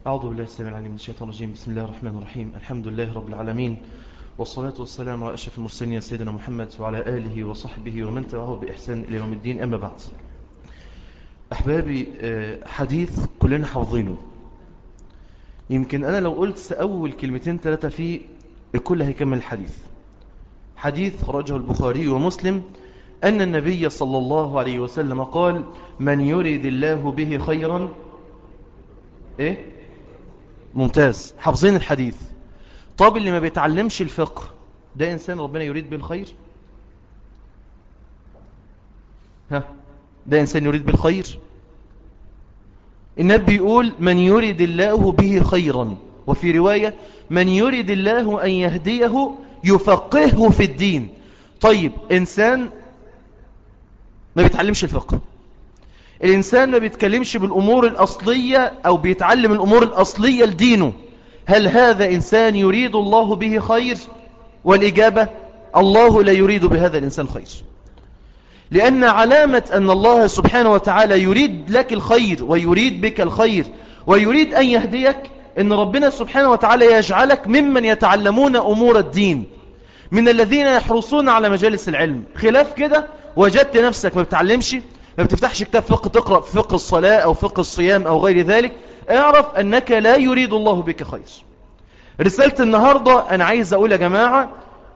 أعوذ بالله السلام العليم من الشيطان الرجيم بسم الله الرحمن الرحيم الحمد لله رب العالمين والصلاة والسلام على أشرف المرسلين سيدنا محمد وعلى آله وصحبه ومن تبعه بإحسان إلى يوم الدين أما بعد أحبابي حديث كلنا حافظينه يمكن أنا لو قلت أول كلمتين ثلاثة فيه الكل هيكمل الحديث حديث خرجه البخاري ومسلم أن النبي صلى الله عليه وسلم قال من يريد الله به خيرا إيه ممتاز حافظين الحديث طب اللي ما بيتعلمش الفقه ده إنسان ربنا يريد به الخير ها ده إنسان يريد بالخير النبي يقول من يريد الله به خيرا وفي رواية من يريد الله أن يهديه يفقهه في الدين طيب إنسان ما بيتعلمش الفقه الإنسان ما بيتكلمش بالأمور الأصلية أو بيتعلم الأمور الأصلية لدينه هل هذا إنسان يريد الله به خير والإجابة الله لا يريد بهذا الإنسان خير لأن علامة أن الله سبحانه وتعالى يريد لك الخير ويريد بك الخير ويريد أن يهديك أن ربنا سبحانه وتعالى يجعلك ممن يتعلمون أمور الدين من الذين يحرصون على مجالس العلم خلاف كده وجدت نفسك ما بتعلمش ما بتفتحش كتاب فقه تقرأ في فقه الصلاة أو فقه الصيام أو غير ذلك اعرف أنك لا يريد الله بك خير رسالة النهاردة أنا عايز أقول يا جماعة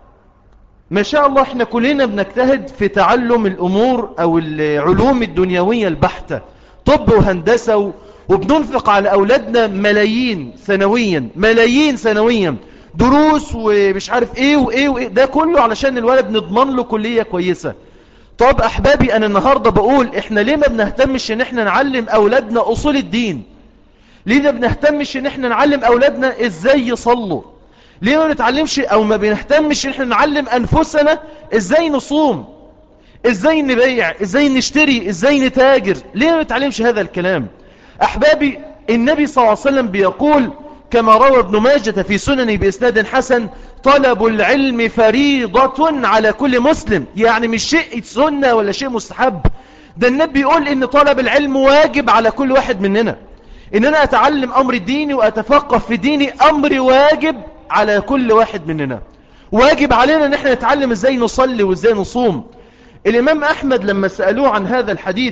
ما شاء الله احنا كلنا بنجتهد في تعلم الأمور أو العلوم الدنيوية البحتة طب وهندسة وبننفق على أولادنا ملايين سنويا ملايين سنويا دروس ومش عارف ايه وايه وايه ده كله علشان الولد نضمن له كلية كويسة طب احبابي انا النهاردة بقول احنا ليه ما بنهتمش ان احنا نعلم اولادنا اصول الدين ليه ما بنهتمش ان احنا نعلم اولادنا ازاي يصلوا ليه ما بنتعلمش او ما بنهتمش ان احنا نعلم انفسنا ازاي نصوم ازاي نبيع ازاي نشتري ازاي نتاجر ليه ما بنتعلمش هذا الكلام احبابي النبي صلى الله عليه وسلم بيقول كما روى ابن ماجة في سننه بإسناد حسن طلب العلم فريضة على كل مسلم يعني مش شيء سنة ولا شيء مستحب ده النبي يقول ان طلب العلم واجب على كل واحد مننا ان انا اتعلم امر ديني واتفقه في ديني امر واجب على كل واحد مننا واجب علينا ان احنا نتعلم ازاي نصلي وازاي نصوم الامام احمد لما سألوه عن هذا الحديث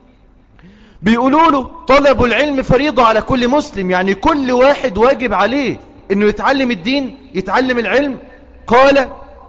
بيقولوا له طلب العلم فريضة على كل مسلم يعني كل واحد واجب عليه انه يتعلم الدين يتعلم العلم قال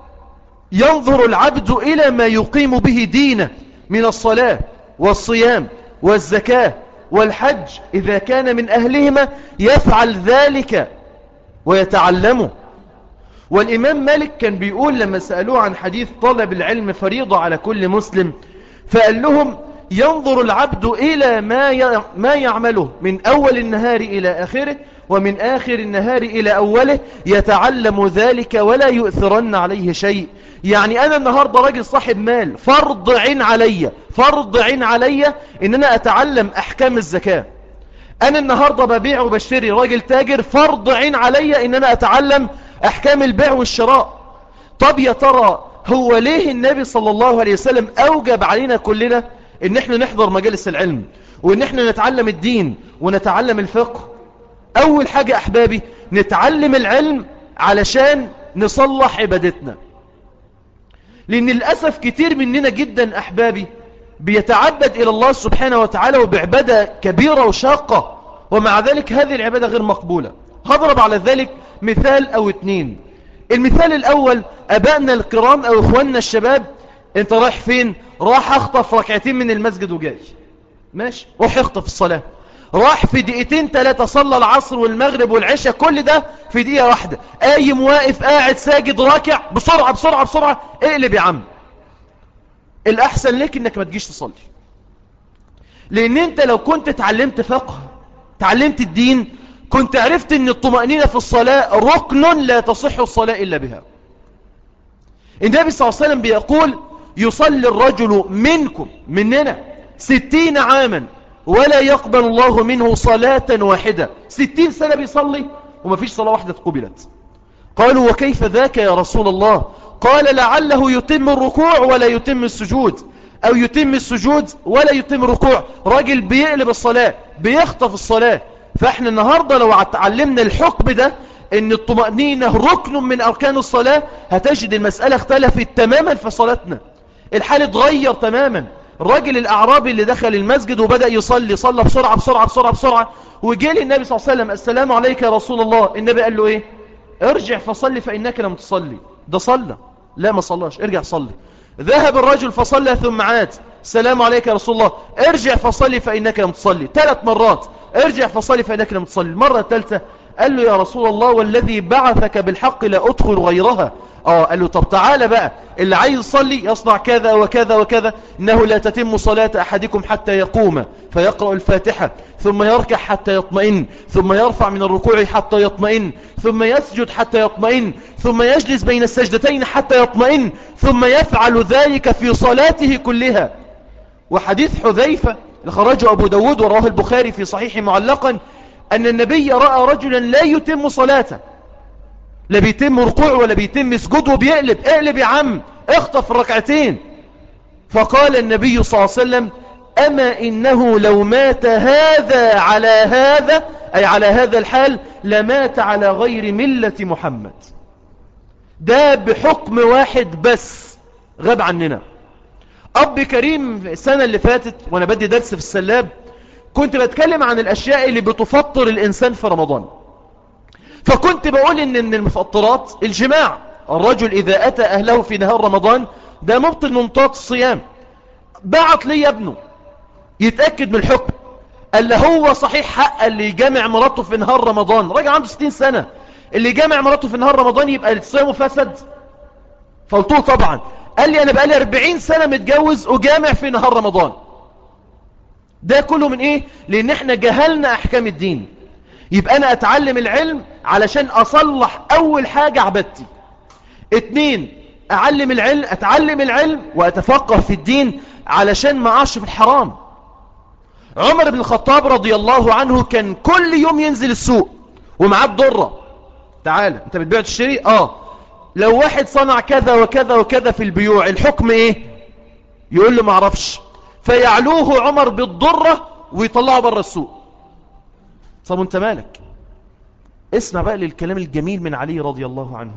ينظر العبد الى ما يقيم به دينه من الصلاة والصيام والزكاة والحج إذا كان من أهلهما يفعل ذلك ويتعلمه والإمام مالك كان بيقول لما سألوه عن حديث طلب العلم فريضة على كل مسلم فقال لهم ينظر العبد إلى ما ما يعمله من أول النهار إلى آخره ومن آخر النهار إلى أوله يتعلم ذلك ولا يؤثرن عليه شيء يعني أنا النهاردة راجل صاحب مال فرض عين علي فرض عين علي إن أنا أتعلم أحكام الزكاة أنا النهاردة ببيع وبشتري راجل تاجر فرض عين علي إن أنا أتعلم أحكام البيع والشراء طب يا ترى هو ليه النبي صلى الله عليه وسلم أوجب علينا كلنا إن احنا نحضر مجالس العلم وإن احنا نتعلم الدين ونتعلم الفقه أول حاجة أحبابي نتعلم العلم علشان نصلح عبادتنا لأن للأسف كتير مننا جدا أحبابي بيتعبد إلى الله سبحانه وتعالى وبعبادة كبيرة وشاقة ومع ذلك هذه العبادة غير مقبولة هضرب على ذلك مثال أو اتنين المثال الأول أبائنا الكرام أو إخواننا الشباب أنت رايح فين راح أخطف ركعتين من المسجد وجاي ماشي روح اخطف الصلاة راح في دقيقتين ثلاثة صلى العصر والمغرب والعشاء كل ده في دقيقة واحدة قايم واقف قاعد ساجد راكع بسرعة بسرعة بسرعة اقلب يا عم الأحسن لك انك ما تجيش تصلي لان انت لو كنت اتعلمت فقه تعلمت الدين كنت عرفت ان الطمأنينة في الصلاة ركن لا تصح الصلاة الا بها النبي صلى الله عليه وسلم بيقول يصلي الرجل منكم مننا ستين عاما ولا يقبل الله منه صلاة واحدة ستين سنة بيصلي وما فيش صلاة واحدة قبلت قالوا وكيف ذاك يا رسول الله قال لعله يتم الركوع ولا يتم السجود أو يتم السجود ولا يتم الركوع راجل بيقلب الصلاة بيخطف الصلاة فاحنا النهاردة لو اتعلمنا الحكم ده ان الطمأنينة ركن من اركان الصلاة هتجد المسألة اختلفت تماما في صلاتنا الحال اتغير تماما الراجل الاعرابي اللي دخل المسجد وبدأ يصلي صلى بسرعة بسرعة بسرعة بسرعة وجي للنبي صلى الله عليه وسلم السلام عليك يا رسول الله النبي قال له ايه ارجع فصلي فإنك لم تصلي ده صلى لا ما صلاش ارجع صلي ذهب الرجل فصلى ثم عاد السلام عليك يا رسول الله ارجع فصلي فإنك لم تصلي ثلاث مرات ارجع فصلي فإنك لم تصلي المرة الثالثة قال له يا رسول الله والذي بعثك بالحق لا أدخل غيرها اه قال له طب تعالى بقى اللي عايز يصلي يصنع كذا وكذا وكذا إنه لا تتم صلاة أحدكم حتى يقوم فيقرأ الفاتحة ثم يركع حتى يطمئن ثم يرفع من الركوع حتى يطمئن ثم يسجد حتى يطمئن ثم يجلس بين السجدتين حتى يطمئن ثم يفعل ذلك في صلاته كلها وحديث حذيفة لخرجه أبو داود وراه البخاري في صحيح معلقا أن النبي رأى رجلا لا يتم صلاته لا بيتم ركوع ولا بيتم سجود وبيقلب اقلب يا عم اخطف الركعتين فقال النبي صلى الله عليه وسلم أما إنه لو مات هذا على هذا أي على هذا الحال لمات على غير ملة محمد ده بحكم واحد بس غاب عننا أب كريم السنة اللي فاتت وأنا بدي درس في السلاب كنت بتكلم عن الأشياء اللي بتفطر الإنسان في رمضان فكنت بقول إن من المفطرات الجماع الرجل إذا أتى أهله في نهار رمضان ده مبطل منطاط الصيام بعت لي ابنه يتأكد من الحكم قال له هو صحيح حق اللي يجامع مراته في نهار رمضان راجع عنده 60 سنة اللي يجامع مراته في نهار رمضان يبقى صيامه فسد فقلت له طبعا قال لي أنا بقالي 40 سنة متجوز وجامع في نهار رمضان ده كله من ايه لان احنا جهلنا احكام الدين يبقى انا اتعلم العلم علشان اصلح اول حاجة عبادتي اتنين اعلم العلم اتعلم العلم واتفقه في الدين علشان ما اعش في الحرام عمر بن الخطاب رضي الله عنه كان كل يوم ينزل السوق ومعاه الضرة تعال انت بتبيع تشتري اه لو واحد صنع كذا وكذا وكذا في البيوع الحكم ايه يقول له معرفش فيعلوه عمر بالضرة ويطلعه بره السوق طب انت مالك اسمع بقى للكلام الجميل من علي رضي الله عنه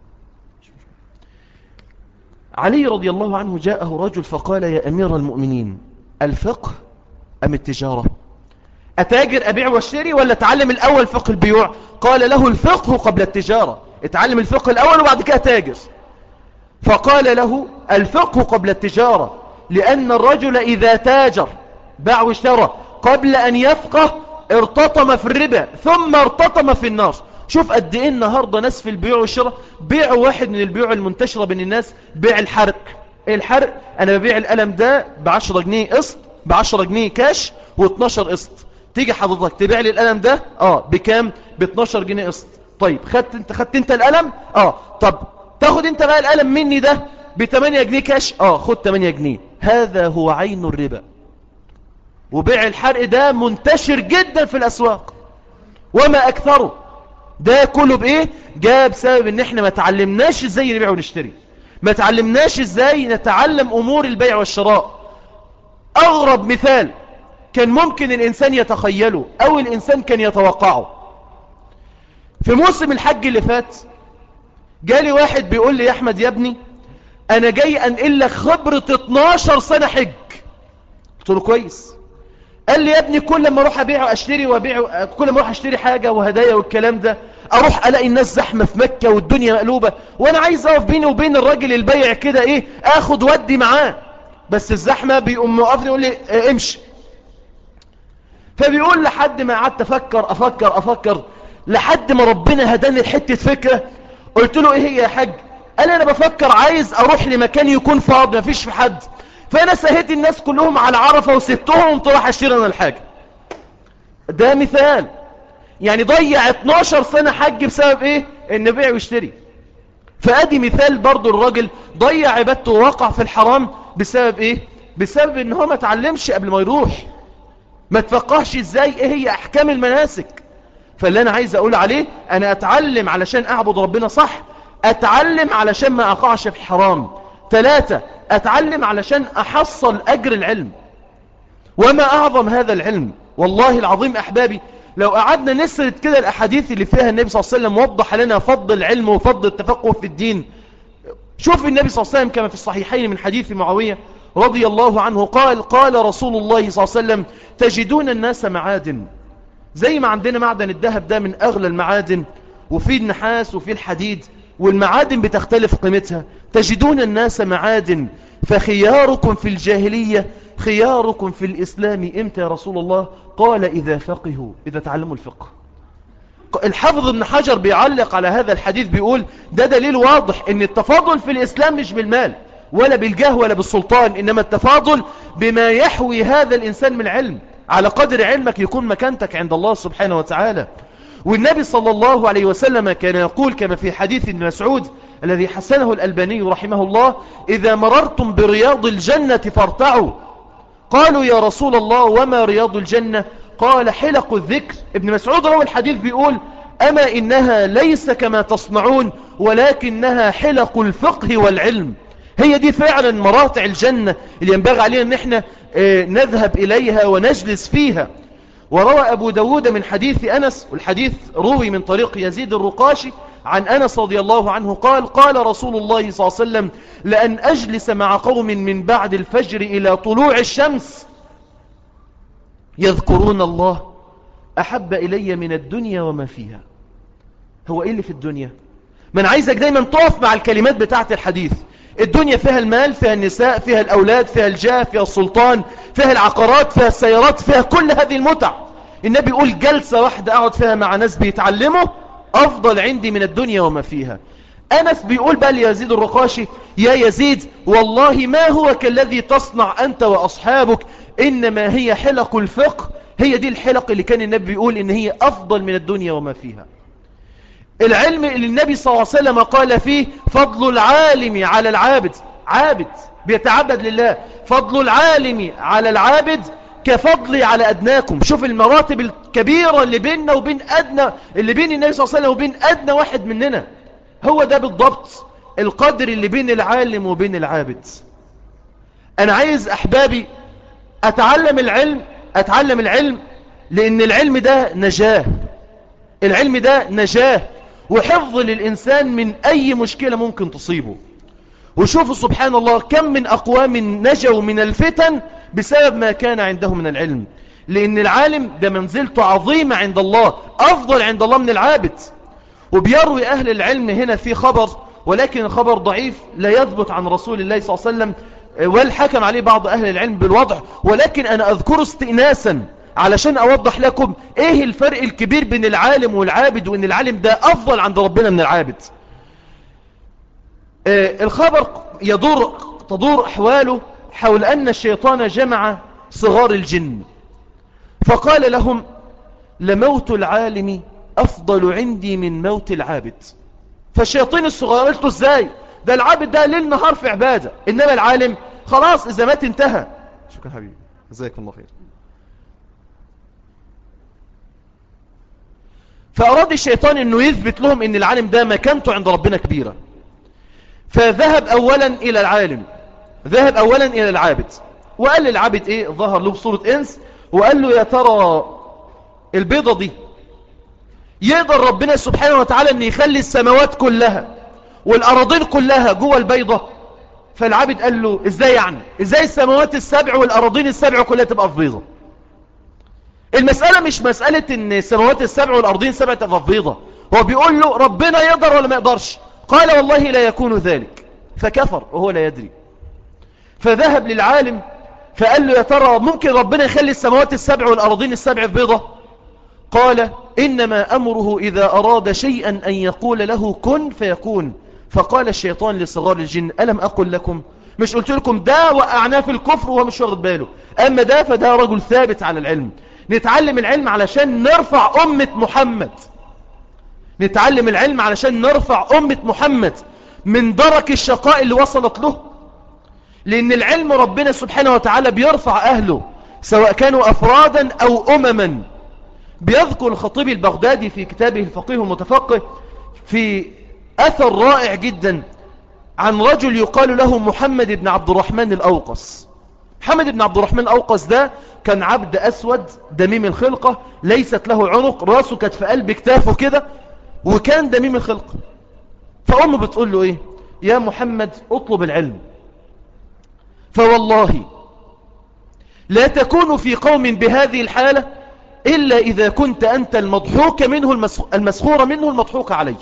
علي رضي الله عنه جاءه رجل فقال يا أمير المؤمنين الفقه أم التجارة أتاجر أبيع واشتري ولا تعلم الأول فقه البيوع قال له الفقه قبل التجارة اتعلم الفقه الأول وبعد كده تاجر فقال له الفقه قبل التجارة لأن الرجل إذا تاجر باع واشترى قبل أن يفقه ارتطم في الربا ثم ارتطم في النار شوف قد ايه النهاردة ناس في البيع والشراء بيع واحد من البيوع المنتشرة بين الناس بيع الحرق ايه الحرق انا ببيع القلم ده بعشرة جنيه قسط بعشرة جنيه كاش و12 قسط تيجي حضرتك تبيع لي القلم ده اه بكام ب 12 جنيه قسط طيب خدت انت خدت انت القلم اه طب تاخد انت بقى القلم مني ده ب 8 جنيه كاش اه خد 8 جنيه هذا هو عين الربا وبيع الحرق ده منتشر جدا في الاسواق وما اكثره ده كله بايه جاء بسبب ان احنا ما تعلمناش ازاي نبيع ونشتري ما تعلمناش ازاي نتعلم امور البيع والشراء اغرب مثال كان ممكن الانسان يتخيله او الانسان كان يتوقعه في موسم الحج اللي فات جالي واحد بيقول لي يا احمد يا ابني انا جاي انقل لك خبرة 12 سنة حج قلت له كويس قال لي يا ابني كل ما اروح ابيع واشتري وابيع كل ما اروح اشتري حاجة وهدايا والكلام ده اروح الاقي الناس زحمة في مكة والدنيا مقلوبة وانا عايز اقف بيني وبين الراجل البيع كده ايه اخد ودي معاه بس الزحمة بيقوم موقفني يقول لي اه امشي فبيقول لحد ما قعدت افكر افكر افكر لحد ما ربنا هداني لحته فكرة قلت له ايه هي يا حاج قال انا بفكر عايز اروح لمكان يكون فاضي مفيش في حد فانا سهيت الناس كلهم على عرفة وسبتهم وقمت راح اشتري انا الحاجة ده مثال يعني ضيع 12 سنة حج بسبب ايه ان بيع ويشتري فادي مثال برضو الراجل ضيع عبادته ووقع في الحرام بسبب ايه بسبب ان هو ما تعلمش قبل ما يروح ما تفقهش ازاي ايه هي احكام المناسك فاللي انا عايز اقول عليه انا اتعلم علشان اعبد ربنا صح اتعلم علشان ما اقعش في الحرام ثلاثة اتعلم علشان احصل اجر العلم وما اعظم هذا العلم والله العظيم احبابي لو قعدنا نسرد كده الأحاديث اللي فيها النبي صلى الله عليه وسلم وضح لنا فضل العلم وفضل التفقه في الدين شوف النبي صلى الله عليه وسلم كما في الصحيحين من حديث معاوية رضي الله عنه قال قال رسول الله صلى الله عليه وسلم تجدون الناس معادن زي ما عندنا معدن الذهب ده من أغلى المعادن وفي النحاس وفي الحديد والمعادن بتختلف قيمتها تجدون الناس معادن فخياركم في الجاهلية خياركم في الإسلام إمتى يا رسول الله قال إذا فقهوا إذا تعلموا الفقه الحافظ ابن حجر بيعلق على هذا الحديث بيقول ده دليل واضح ان التفاضل في الإسلام مش بالمال ولا بالجاه ولا بالسلطان إنما التفاضل بما يحوي هذا الإنسان من علم على قدر علمك يكون مكانتك عند الله سبحانه وتعالى والنبي صلى الله عليه وسلم كان يقول كما في حديث ابن مسعود الذي حسنه الألباني رحمه الله إذا مررتم برياض الجنة فارتعوا قالوا يا رسول الله وما رياض الجنة قال حلق الذكر ابن مسعود روى الحديث بيقول أما إنها ليس كما تصنعون ولكنها حلق الفقه والعلم هي دي فعلا مراتع الجنة اللي ينبغي علينا ان احنا اه نذهب اليها ونجلس فيها وروى ابو داود من حديث انس والحديث روي من طريق يزيد الرقاشي عن انس رضي الله عنه قال قال رسول الله صلى الله عليه وسلم لأن اجلس مع قوم من بعد الفجر الى طلوع الشمس يذكرون الله احب الي من الدنيا وما فيها هو ايه اللي في الدنيا من عايزك دايما تقف مع الكلمات بتاعت الحديث الدنيا فيها المال فيها النساء فيها الأولاد فيها الجاه فيها السلطان فيها العقارات فيها السيارات فيها كل هذه المتع النبي يقول جلسة واحدة أقعد فيها مع ناس بيتعلموا أفضل عندي من الدنيا وما فيها أنس بيقول بقى ليزيد الرقاشي يا يزيد والله ما هو كالذي تصنع أنت وأصحابك إنما هي حلق الفقه هي دي الحلق اللي كان النبي بيقول إن هي أفضل من الدنيا وما فيها العلم اللي النبي صلى الله عليه وسلم قال فيه فضل العالم على العابد عابد بيتعبد لله فضل العالم على العابد كفضلي على أدناكم شوف المراتب الكبيرة اللي بيننا وبين أدنى اللي بين النبي صلى الله عليه وسلم وبين أدنى واحد مننا هو ده بالضبط القدر اللي بين العالم وبين العابد أنا عايز أحبابي أتعلم العلم أتعلم العلم لأن العلم ده نجاة العلم ده نجاة وحفظ للإنسان من أي مشكلة ممكن تصيبه وشوفوا سبحان الله كم من أقوام نجوا من الفتن بسبب ما كان عندهم من العلم لأن العالم ده منزلته عظيمة عند الله أفضل عند الله من العابد وبيروي أهل العلم هنا في خبر ولكن الخبر ضعيف لا يثبت عن رسول الله صلى الله عليه وسلم والحكم عليه بعض أهل العلم بالوضع ولكن أنا أذكره استئناسا علشان أوضح لكم إيه الفرق الكبير بين العالم والعابد وإن العالم ده أفضل عند ربنا من العابد آه الخبر يدور تدور أحواله حول أن الشيطان جمع صغار الجن فقال لهم لموت العالم أفضل عندي من موت العابد فالشياطين الصغار قلتوا ازاي ده العابد ده ليل نهار في عبادة إنما العالم خلاص إذا مات انتهى شكرا حبيبي ازيكم الله خير فأراد الشيطان أنه يثبت لهم أن العالم ده مكانته عند ربنا كبيرة فذهب أولا إلى العالم ذهب أولا إلى العابد وقال للعابد إيه ظهر له بصورة إنس وقال له يا ترى البيضة دي يقدر ربنا سبحانه وتعالى أن يخلي السماوات كلها والأراضين كلها جوه البيضة فالعابد قال له إزاي يعني إزاي السماوات السبع والأراضين السبع كلها تبقى في بيضة المسألة مش مسألة ان السماوات السبع والأرضين السبع تبقى في بيضة هو بيقول له ربنا يقدر ولا ما يقدرش قال والله لا يكون ذلك فكفر وهو لا يدري فذهب للعالم فقال له يا ترى ممكن ربنا يخلي السماوات السبع والأراضين السبع في بيضة قال إنما أمره إذا أراد شيئا أن يقول له كن فيكون فقال الشيطان لصغار الجن ألم أقل لكم مش قلت لكم ده وقعناه في الكفر وهو مش واخد باله أما ده فده رجل ثابت على العلم نتعلم العلم علشان نرفع أمة محمد نتعلم العلم علشان نرفع أمة محمد من درك الشقاء اللي وصلت له لأن العلم ربنا سبحانه وتعالى بيرفع أهله سواء كانوا أفرادا أو أمما بيذكر الخطيب البغدادي في كتابه الفقيه المتفقه في أثر رائع جدا عن رجل يقال له محمد بن عبد الرحمن الأوقص محمد بن عبد الرحمن الأوقس ده كان عبد أسود دميم الخلقة ليست له عنق راسه كانت في قلب كتافه كده وكان دميم الخلقة فأمه بتقول له إيه يا محمد اطلب العلم فوالله لا تكون في قوم بهذه الحالة إلا إذا كنت أنت المضحوك منه المسخور منه المضحوك عليه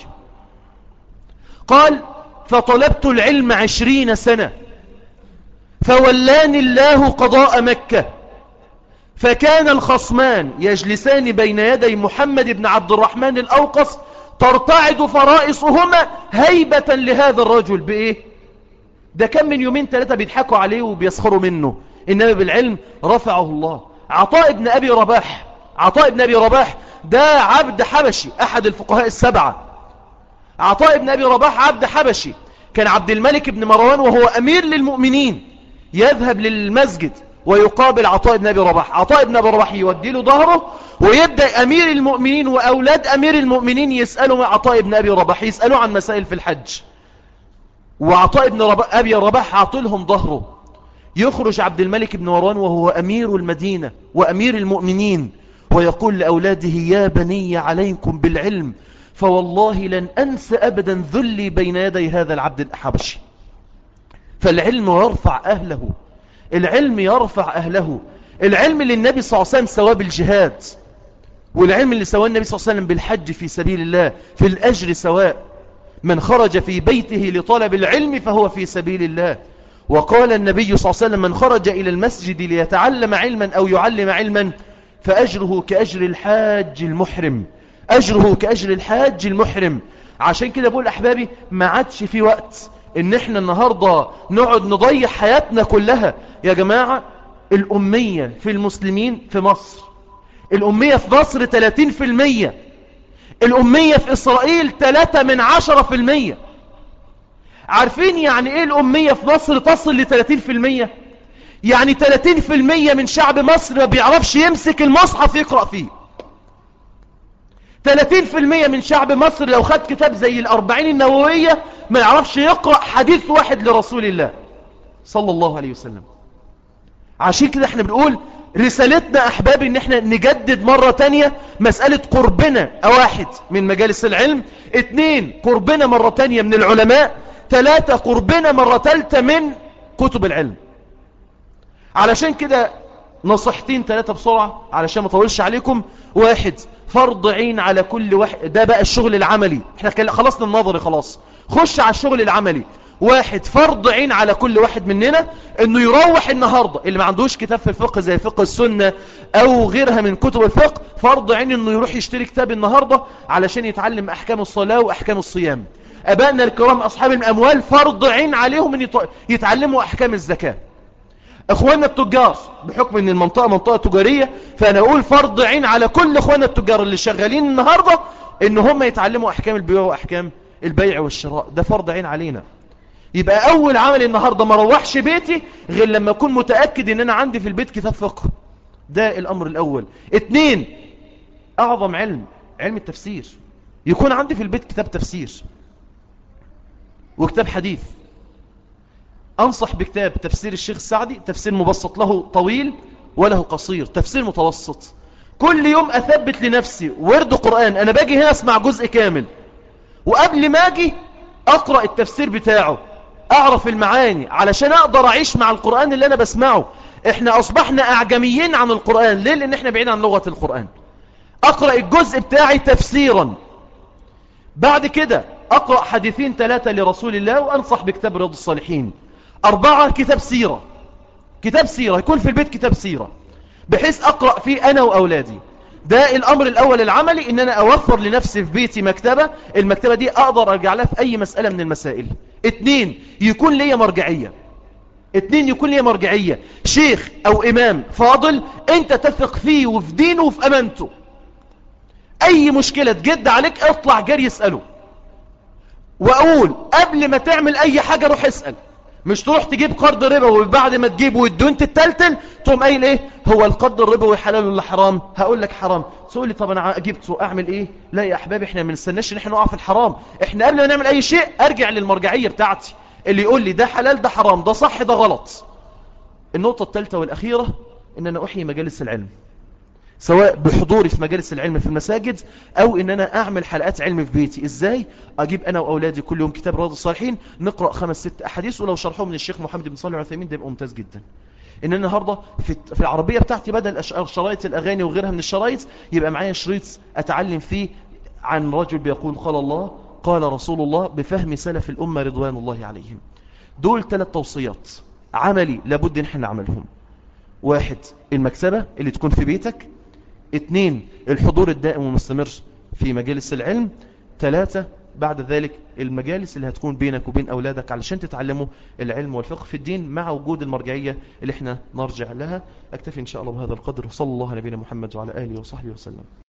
قال فطلبت العلم عشرين سنة فولاني الله قضاء مكة فكان الخصمان يجلسان بين يدي محمد بن عبد الرحمن الأوقص ترتعد فرائصهما هيبة لهذا الرجل بإيه ده كان من يومين ثلاثة بيضحكوا عليه وبيسخروا منه إنما بالعلم رفعه الله عطاء ابن أبي رباح عطاء ابن أبي رباح ده عبد حبشي أحد الفقهاء السبعة عطاء ابن أبي رباح عبد حبشي كان عبد الملك بن مروان وهو أمير للمؤمنين يذهب للمسجد ويقابل عطاء بن أبي رباح عطاء بن أبي رباح يودي له ظهره ويبدأ أمير المؤمنين وأولاد أمير المؤمنين يسألوا عطاء بن أبي رباح يسألوا عن مسائل في الحج وعطاء بن رباح أبي رباح عطلهم ظهره يخرج عبد الملك بن مروان وهو أمير المدينة وأمير المؤمنين ويقول لأولاده يا بني عليكم بالعلم فوالله لن أنسى أبدا ذلي بين يدي هذا العبد الحبشي فالعلم يرفع أهله العلم يرفع أهله العلم اللي النبي صلى الله عليه وسلم سواه بالجهاد والعلم اللي سواه النبي صلى الله عليه وسلم بالحج في سبيل الله في الأجر سواء من خرج في بيته لطلب العلم فهو في سبيل الله وقال النبي صلى الله عليه وسلم من خرج إلى المسجد ليتعلم علما أو يعلم علما فأجره كأجر الحاج المحرم أجره كأجر الحاج المحرم عشان كده بقول أحبابي ما عادش في وقت ان احنا النهاردة نقعد نضيع حياتنا كلها يا جماعة الأمية في المسلمين في مصر الأمية في مصر 30% الأمية في إسرائيل 3 من 10% عارفين يعني ايه الأمية في مصر تصل ل 30% يعني 30% من شعب مصر ما بيعرفش يمسك المصحف يقرأ فيه 30% من شعب مصر لو خد كتاب زي الأربعين النووية ما يعرفش يقرأ حديث واحد لرسول الله صلى الله عليه وسلم عشان كده احنا بنقول رسالتنا أحبابي ان احنا نجدد مرة تانية مسألة قربنا واحد من مجالس العلم اتنين قربنا مرة تانية من العلماء ثلاثة قربنا مرة ثالثة من كتب العلم علشان كده نصيحتين ثلاثة بسرعة علشان ما طولش عليكم واحد فرض عين على كل واحد ده بقى الشغل العملي احنا خلصنا النظري خلاص خش على الشغل العملي واحد فرض عين على كل واحد مننا انه يروح النهاردة اللي ما عندوش كتاب في الفقه زي فقه السنة او غيرها من كتب الفقه فرض عين انه يروح يشتري كتاب النهاردة علشان يتعلم احكام الصلاة واحكام الصيام ابائنا الكرام اصحاب الاموال فرض عين عليهم ان يتعلموا احكام الزكاة اخواننا التجار بحكم ان المنطقة منطقة تجارية فانا اقول فرض عين على كل اخواننا التجار اللي شغالين النهاردة ان هم يتعلموا احكام البيع واحكام البيع والشراء ده فرض عين علينا يبقى اول عمل النهاردة ما روحش بيتي غير لما اكون متأكد ان انا عندي في البيت كتاب فقه ده الامر الاول اتنين اعظم علم علم التفسير يكون عندي في البيت كتاب تفسير وكتاب حديث أنصح بكتاب تفسير الشيخ السعدي تفسير مبسط له طويل وله قصير تفسير متوسط كل يوم أثبت لنفسي ورد قرآن أنا باجي هنا أسمع جزء كامل وقبل ما أجي أقرأ التفسير بتاعه أعرف المعاني علشان أقدر أعيش مع القرآن اللي أنا بسمعه إحنا أصبحنا أعجميين عن القرآن ليه لأن إحنا بعيد عن لغة القرآن أقرأ الجزء بتاعي تفسيرا بعد كده أقرأ حديثين ثلاثة لرسول الله وأنصح بكتاب رياض الصالحين أربعة كتاب سيرة كتاب سيرة يكون في البيت كتاب سيرة بحيث أقرأ فيه أنا وأولادي ده الأمر الأول العملي إن أنا أوفر لنفسي في بيتي مكتبة المكتبة دي أقدر أرجع لها في أي مسألة من المسائل اتنين يكون ليا مرجعية اتنين يكون ليا مرجعية شيخ أو إمام فاضل أنت تثق فيه وفي دينه وفي أمانته أي مشكلة تجد عليك اطلع جري اسأله وأقول قبل ما تعمل أي حاجة روح اسأل مش تروح تجيب قرض ربوي وبعد ما تجيبه والدون تتلتل تقوم قايل ايه هو القرض الربوي حلال ولا حرام هقول لك حرام تقول لي طب انا جبته اعمل ايه لا يا احبابي احنا ما نستناش ان احنا نقع في الحرام احنا قبل ما نعمل اي شيء ارجع للمرجعيه بتاعتي اللي يقول لي ده حلال ده حرام ده صح ده غلط النقطة الثالثة والأخيرة إن أنا أحيي مجالس العلم سواء بحضوري في مجالس العلم في المساجد أو إن أنا أعمل حلقات علم في بيتي إزاي أجيب أنا وأولادي كل يوم كتاب رياض الصالحين نقرأ خمس ست أحاديث ولو شرحوه من الشيخ محمد بن صالح العثيمين ده يبقى ممتاز جدا إن أنا النهاردة في في العربية بتاعتي بدل أش- شرايط الأغاني وغيرها من الشرايط يبقى معايا شريط أتعلم فيه عن رجل بيقول قال الله قال رسول الله بفهم سلف الأمة رضوان الله عليهم دول ثلاث توصيات عملي لابد ان احنا نعملهم واحد المكتبة اللي تكون في بيتك اتنين الحضور الدائم والمستمر في مجالس العلم ثلاثة بعد ذلك المجالس اللي هتكون بينك وبين أولادك علشان تتعلموا العلم والفقه في الدين مع وجود المرجعية اللي احنا نرجع لها أكتفي إن شاء الله بهذا القدر وصلى الله على نبينا محمد وعلى آله وصحبه وسلم